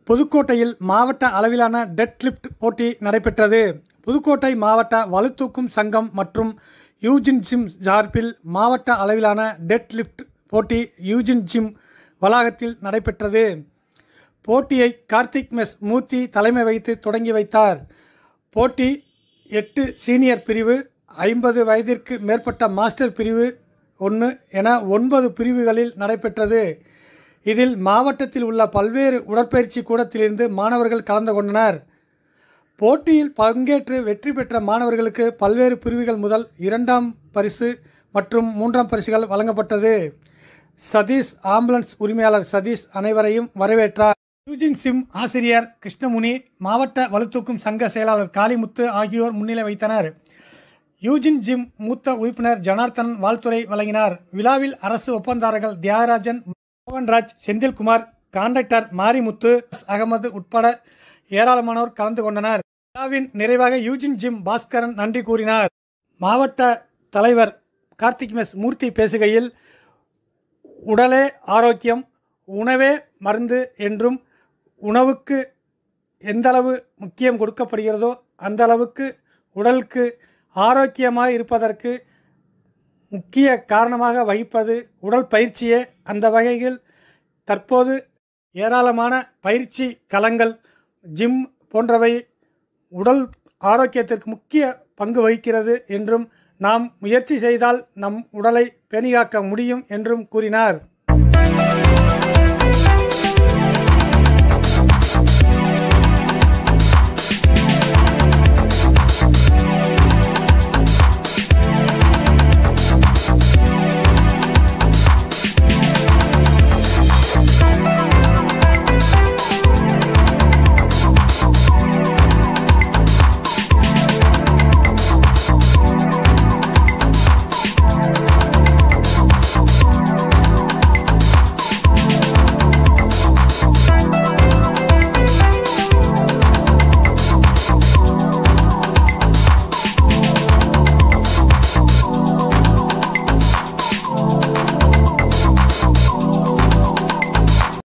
புதுக்கோட்டையில் மாவட்ட அளவிலான டெட் லிஃப்ட் போட்டி நடைபெற்றது புதுக்கோட்டை மாவட்ட வலுத்தூக்கும் சங்கம் மற்றும் யூஜின் ஜிம் சார்பில் மாவட்ட அளவிலான டெட் லிஃப்ட் போட்டி யூஜின் ஜிம் வளாகத்தில் நடைபெற்றது போட்டியை கார்த்திக் மெஸ் மூர்த்தி தலைமை வைத்து தொடங்கி வைத்தார் போட்டி எட்டு சீனியர் பிரிவு ஐம்பது வயதிற்கு மேற்பட்ட மாஸ்டர் பிரிவு ஒன்று என ஒன்பது பிரிவுகளில் நடைபெற்றது இதில் மாவட்டத்தில் உள்ள பல்வேறு உடற்பயிற்சி கூடத்திலிருந்து மாணவர்கள் கலந்து கொண்டனர் போட்டியில் பங்கேற்று வெற்றி பெற்ற மாணவர்களுக்கு பல்வேறு பிரிவுகள் முதல் இரண்டாம் பரிசு மற்றும் மூன்றாம் பரிசுகள் வழங்கப்பட்டது சதீஷ் ஆம்புலன்ஸ் உரிமையாளர் சதீஷ் அனைவரையும் வரவேற்றார் யூஜின் சிம் ஆசிரியர் கிருஷ்ணமுனி மாவட்ட வலுத்தூக்கும் சங்க செயலாளர் காளிமுத்து ஆகியோர் முன்னிலை வைத்தனர் யூஜின் ஜிம் மூத்த உறுப்பினர் ஜனார்த்தன் வாழ்த்துரை வழங்கினார் விழாவில் அரசு ஒப்பந்தாரர்கள் தியாகராஜன் மோகன்ராஜ் செந்தில்குமார் கான்ட்ராக்டர் மாரிமுத்து அகமது உட்பட ஏராளமானோர் கலந்து கொண்டனர் விழாவின் நிறைவாக யூஜின் ஜிம் பாஸ்கரன் நன்றி கூறினார் மாவட்ட தலைவர் கார்த்திக் மெஸ் மூர்த்தி பேசுகையில் உடலே ஆரோக்கியம் உணவே மருந்து என்றும் உணவுக்கு எந்தளவு முக்கியம் கொடுக்கப்படுகிறதோ அந்த அளவுக்கு உடலுக்கு ஆரோக்கியமாக இருப்பதற்கு முக்கிய காரணமாக வகிப்பது உடல் பயிற்சியே அந்த வகையில் தற்போது ஏராளமான பயிற்சி களங்கள் ஜிம் போன்றவை உடல் ஆரோக்கியத்திற்கு முக்கிய பங்கு வகிக்கிறது என்றும் நாம் முயற்சி செய்தால் நம் உடலை பேணிகாக்க முடியும் என்றும் கூறினார்